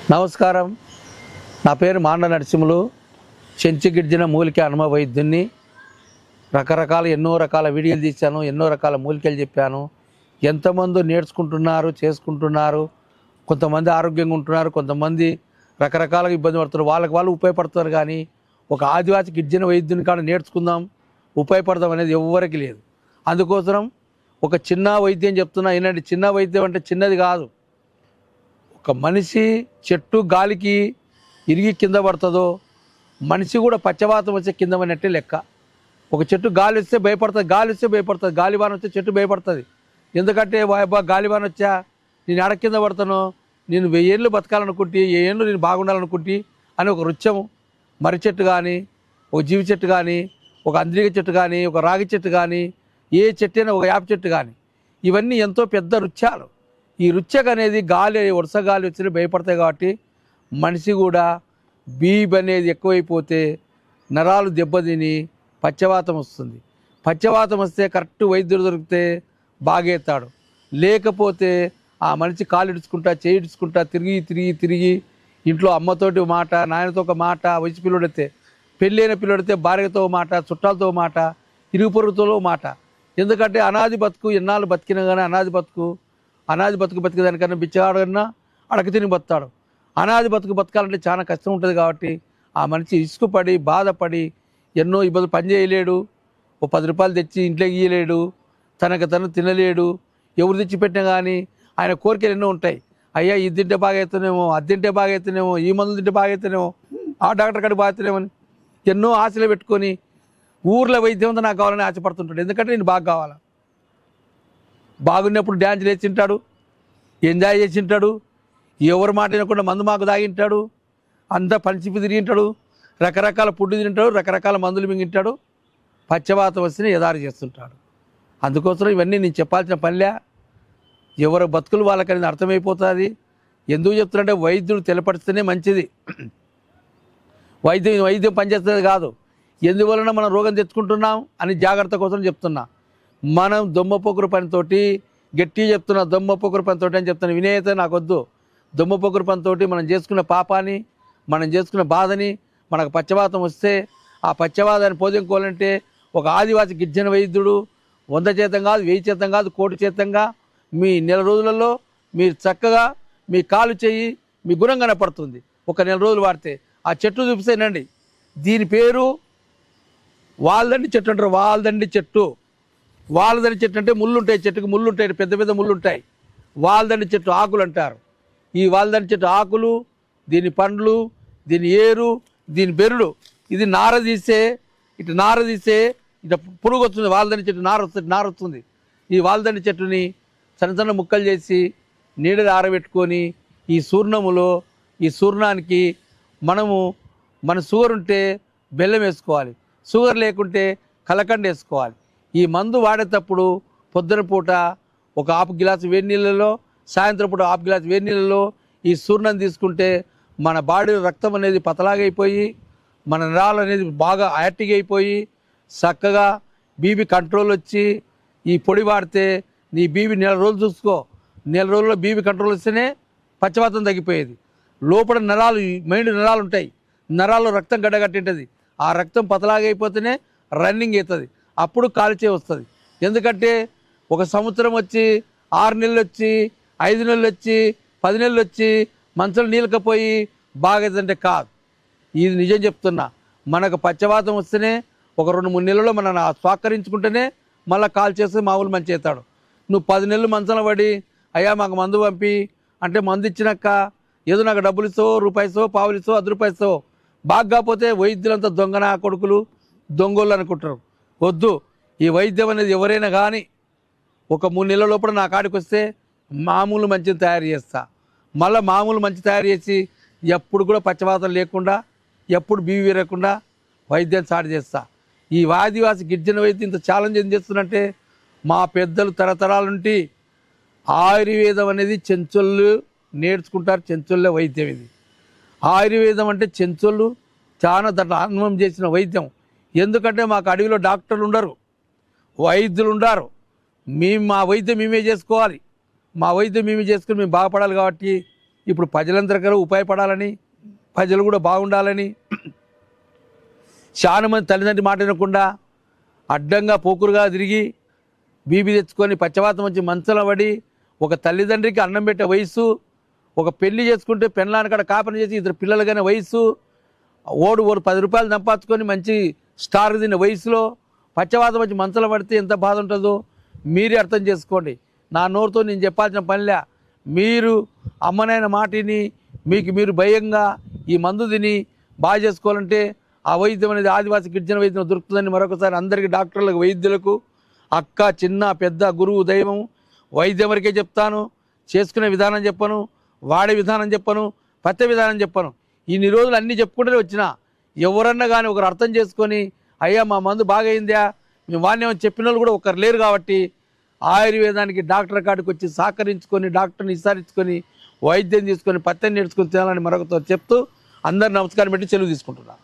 నమస్కారం నా పేరు మాండ నరసింహులు చెంచుగిడ్జిన మూలిక హనుమ వైద్యున్ని రకరకాల ఎన్నో రకాల వీడియోలు తీశాను ఎన్నో రకాల మూలికలు చెప్పాను ఎంతమంది నేర్చుకుంటున్నారు చేసుకుంటున్నారు కొంతమంది ఆరోగ్యంగా ఉంటున్నారు కొంతమంది రకరకాలుగా ఇబ్బంది పడుతున్నారు వాళ్ళకి వాళ్ళు ఉపయోగపడుతున్నారు కానీ ఒక ఆదివాసి గిడ్జిన వైద్యుని కాడ నేర్చుకుందాం ఉపయోగపడదాం అనేది ఎవ్వరికి లేదు అందుకోసం ఒక చిన్న వైద్యం చెప్తున్నా ఏంటంటే చిన్న వైద్యం అంటే చిన్నది కాదు ఒక మనిషి చెట్టు గాలికి ఇరిగి కింద పడుతుందో మనిషి కూడా పచ్చవాతం వచ్చే కింద పడినట్టే లెక్క ఒక చెట్టు గాలి వస్తే భయపడుతుంది గాలి వస్తే భయపడుతుంది గాలివాన వస్తే చెట్టు భయపడుతుంది ఎందుకంటే వాయబ్బా గాలివాన వచ్చా నేను ఎడ కింద పడతాను నేను వెయ్యేళ్ళు బతకాలనుకుంటే ఏ ఏళ్ళు నేను బాగుండాలనుకుంటే అని ఒక రుచ్యం మర్రి చెట్టు కానీ ఒక జీవి చెట్టు కానీ ఒక అంద్రిక చెట్టు కానీ ఒక రాగి చెట్టు కానీ ఏ చెట్టు అయినా ఒక యాప చెట్టు కానీ ఇవన్నీ ఎంతో పెద్ద రుచ్యాలు ఈ రుచ్చక అనేది గాలి వరుస గాలి వచ్చి భయపడతాయి కాబట్టి మనిషి కూడా బీబ్ అనేది ఎక్కువైపోతే నరాలు దెబ్బతిని పచ్చవాతం వస్తుంది పచ్చవాతం వస్తే కరెక్ట్ వైద్యుడు దొరికితే బాగేస్తాడు లేకపోతే ఆ మనిషి కాలు ఇడుచుకుంటా చేయి ఇడుచుకుంటా తిరిగి తిరిగి తిరిగి ఇంట్లో అమ్మతోటి ఒక మాట నాయనతో ఒక మాట వయసు పిల్లడితే పెళ్ళైన పిల్లడితే భార్యతో ఒక మాట చుట్టాలతో ఒక మాట ఇరుగు పొరుగుతో ఒక మాట ఎందుకంటే అనాది బతుకు ఎన్నాళ్ళు బతికినా కానీ అనాది బతుకు అనాది బతుకు బతికేదానికన్నా బిచ్చగాడన్నా అడక తిని బతాడు అనాది బతుకు బతకాలంటే చాలా కష్టం ఉంటుంది కాబట్టి ఆ మనిషి ఇసుకుపడి బాధపడి ఎన్నో ఇబ్బందులు పని చేయలేడు ఓ పది రూపాయలు తెచ్చి ఇంట్లో ఇయ్యలేడు తనకు తను తినలేడు ఎవరు తెచ్చి పెట్టినా కానీ ఆయన కోరికలు ఎన్నో ఉంటాయి అయ్యా ఇది తింటే బాగా అవుతున్నామో అది తింటే బాగా అవుతున్నామో ఈ మందులు తింటే బాగా అవుతున్నామో ఆ డాక్టర్ కాడికి బాగా అవుతున్నామో అని ఎన్నో ఆశలు పెట్టుకొని ఊర్లో వైద్యం అంతా నాకు కావాలని ఆశపడుతుంటాడు ఎందుకంటే నేను బాగా కావాలా బాగున్నప్పుడు డ్యాన్స్ వేసింటాడు ఎంజాయ్ చేసింటాడు ఎవరి మాట వినకుండా మందు మాకు తాగింటాడు అంతా పంచిపి తిరిగింటాడు రకరకాల ఫుడ్ తింటాడు రకరకాల మందులు మింగింటాడు పచ్చవాతం వస్తేనే ఎదారు చేస్తుంటాడు అందుకోసం ఇవన్నీ నేను చెప్పాల్సిన పనిలే ఎవరి బతుకులు వాళ్ళకనేది అర్థమైపోతుంది ఎందుకు చెప్తున్నంటే వైద్యుడు తెలపడిస్తేనే మంచిది వైద్యం వైద్యం పనిచేస్తుంది కాదు ఎందువలన మనం రోగం తెచ్చుకుంటున్నాం అని జాగ్రత్త కోసం చెప్తున్నా మనం దొమ్మ పొగురు పనితోటి గట్టి చెప్తున్నా దొమ్మ పొగురు పనితోటి అని చెప్తున్నా వినేయత నాకొద్దు దొమ్మ పొగురు పనితోటి మనం చేసుకున్న పాపాన్ని మనం చేసుకున్న బాధని మనకు పచ్చవాతం వస్తే ఆ పచ్చవాదాన్ని పోదించుకోవాలంటే ఒక ఆదివాసి గిరిజన వైద్యుడు వంద చేతం కాదు వెయ్యి చేతం కాదు కోటి చేతంగా మీ నెల రోజులలో మీరు చక్కగా మీ కాలు చెయ్యి మీ గుణం కనపడుతుంది ఒక నెల రోజులు వాడితే ఆ చెట్టు చూపిస్తేనండి దీని పేరు వాల్దండి చెట్టు అంటారు వాల్దండి చెట్టు వాల్దండి చెట్టు అంటే ముళ్ళు ఉంటాయి చెట్టుకు ముళ్ళు ఉంటాయి పెద్ద పెద్ద ముళ్ళు ఉంటాయి వాల్దండి చెట్టు ఆకులు అంటారు ఈ వాల్దండి చెట్టు ఆకులు దీని పండ్లు దీని ఏరు దీని బెరుడు ఇది నార తీసే ఇటు నార తీసే ఇటు పురుగు వస్తుంది వాల్దండి చెట్టు నార వస్తుంది నార వస్తుంది ఈ వాల్దండి చెట్టుని చిన్న చిన్న ముక్కలు చేసి నీడలు ఆరబెట్టుకొని ఈ సూర్ణములో ఈ సూర్ణానికి మనము మన షుగర్ ఉంటే బెల్లం వేసుకోవాలి షుగర్ లేకుంటే కలకండ వేసుకోవాలి ఈ మందు వాడేటప్పుడు పొద్దున పూట ఒక హాఫ్ గ్లాసు వేడి నీళ్ళలో సాయంత్రం పూట హాఫ్ గ్లాస్ వేడి నీళ్ళలో ఈ సూర్ణం తీసుకుంటే మన బాడీలో రక్తం అనేది పతలాగైపోయి మన నరాలు అనేది బాగా యాక్టివ్ అయిపోయి చక్కగా బీబీ కంట్రోల్ వచ్చి ఈ పొడి వాడితే నీ బీబీ నెల రోజులు చూసుకో నెల రోజుల్లో బీబీ కంట్రోల్ వస్తేనే పచ్చవాతం తగ్గిపోయేది లోపల నరాలు మైండ్ నరాలు ఉంటాయి నరాల్లో రక్తం గడ్డగట్టింటుంది ఆ రక్తం పతలాగైపోతేనే రన్నింగ్ అవుతుంది అప్పుడు కాల్చే వస్తుంది ఎందుకంటే ఒక సంవత్సరం వచ్చి ఆరు నెలలు వచ్చి ఐదు నెలలు వచ్చి పది నెలలు వచ్చి మంచం నీళ్ళకపోయి బాగైతుందంటే కాదు ఇది నిజం చెప్తున్నా మనకు పచ్చవాతం వస్తేనే ఒక రెండు మూడు నెలల్లో మనం స్వాకరించుకుంటేనే మళ్ళీ కాల్ చేస్తే మామూలు మంచి అవుతాడు నువ్వు పది నెలలు మంచంలో పడి అయ్యా మాకు మందు పంపి అంటే మందు ఇచ్చినాక ఏదో నాకు డబ్బులు ఇస్తావో రూపాయిసో పావులు ఇస్తావో అర్ధ రూపాయిసో బాగా కాకపోతే వైద్యులంతా దొంగన కొడుకులు దొంగోళ్ళు అనుకుంటారు వద్దు ఈ వైద్యం అనేది ఎవరైనా కానీ ఒక మూడు నెలల లోపల నా కాడికి వస్తే మామూలు మంచిని తయారు చేస్తా మళ్ళీ మామూలు మంచి తయారు చేసి ఎప్పుడు కూడా పచ్చవాతం లేకుండా ఎప్పుడు బీవి వీరకుండా వైద్యం స్టార్ట్ చేస్తా ఈ ఆదివాసి గిరిజన వైద్యం ఇంత ఛాలెంజ్ ఏం చేస్తున్నంటే మా పెద్దలు తరతరాల నుండి ఆయుర్వేదం అనేది చెంచొల్లు నేర్చుకుంటారు చెంచొల్లే వైద్యం ఇది ఆయుర్వేదం అంటే చెంచోళ్ళు చాలా దాంట్లో అనుభవం చేసిన వైద్యం ఎందుకంటే మాకు అడవిలో డాక్టర్లు ఉండరు వైద్యులు ఉండారు మేము మా వైద్యం మేమే చేసుకోవాలి మా వైద్యం మేమే చేసుకుని మేము బాగుపడాలి కాబట్టి ఇప్పుడు ప్రజలందరికీ ఉపయోగపడాలని ప్రజలు కూడా బాగుండాలని చాలా మంది తల్లిదండ్రి మాట వినకుండా అడ్డంగా పోకురుగా తిరిగి బీబీ తెచ్చుకొని పచ్చవాతం వచ్చి మంచంలో పడి ఒక తల్లిదండ్రికి అన్నం పెట్టే వయసు ఒక పెళ్లి చేసుకుంటే పెళ్ళాని కాడ కాపని చేసి ఇద్దరు పిల్లలు కానీ వయసు ఓడు ఓడు పది రూపాయలు సంపాదించుకొని మంచి స్టార్ తిన్న వయసులో పచ్చవాతం వచ్చి మంచంలో పడితే ఎంత బాధ ఉంటుందో మీరే అర్థం చేసుకోండి నా నోరుతో నేను చెప్పాల్సిన పనిలే మీరు అమ్మనైన మాటిని మీకు మీరు భయంగా ఈ మందు తిని బాగా చేసుకోవాలంటే ఆ వైద్యం అనేది ఆదివాసీ గిరిజన వైద్యం దొరుకుతుందని మరొకసారి అందరికీ డాక్టర్లకు వైద్యులకు అక్క చిన్న పెద్ద గురువు దైవం వైద్యం వరకే చెప్తాను చేసుకునే విధానం చెప్పను వాడే విధానం చెప్పను పత్య విధానం చెప్పను ఇన్ని రోజులు అన్నీ చెప్పుకుంటూనే వచ్చిన ఎవరన్నా కానీ ఒకరు అర్థం చేసుకొని అయ్యా మా మందు బాగైందా మేము వాడిని చెప్పిన వాళ్ళు కూడా ఒకరు లేరు కాబట్టి ఆయుర్వేదానికి డాక్టర్ కాడికి వచ్చి సహకరించుకొని డాక్టర్ని విచారించుకొని వైద్యం తీసుకొని పత్యం నేర్చుకొని తినాలని మరొకతో చెప్తూ అందరు నమస్కారం పెట్టి చెలువు తీసుకుంటున్నాను